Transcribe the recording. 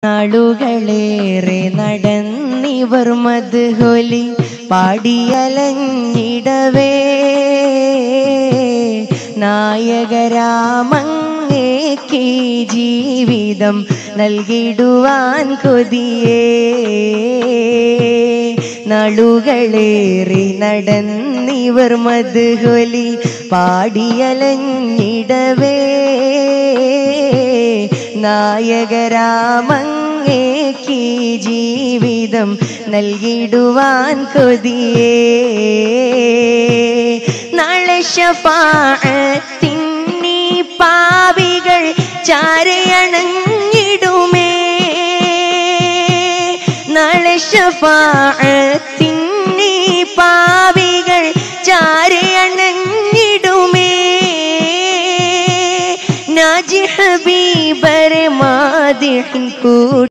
നാളുകളേറെ നടന്നിവർ മധുഹൊലി പാടിയലഞ്ഞിടവേ നായകരാമങ്ങേക്ക് ജീവിതം നൽകിടുവാൻ കൊതിയേ നാളുകളേറി നടന്നിവർ മധുഹൊലി പാടിയലഞ്ഞിടവേ നായകരാമങ്ങേക്ക് ജീവിതം നൽകിടുവാൻ കൊതിയേ നാളെ ഷഫാഅത്തിന്നി പാവികൾ ചാരയണഞ്ഞിടുമേ നാളെ ഷഫാഅത്തിന്നി പാവികൾ ചാരയണഞ്ഞിടുമേ നാജി ഹബീബരെ മാതിഹിൻ കൂട്ടി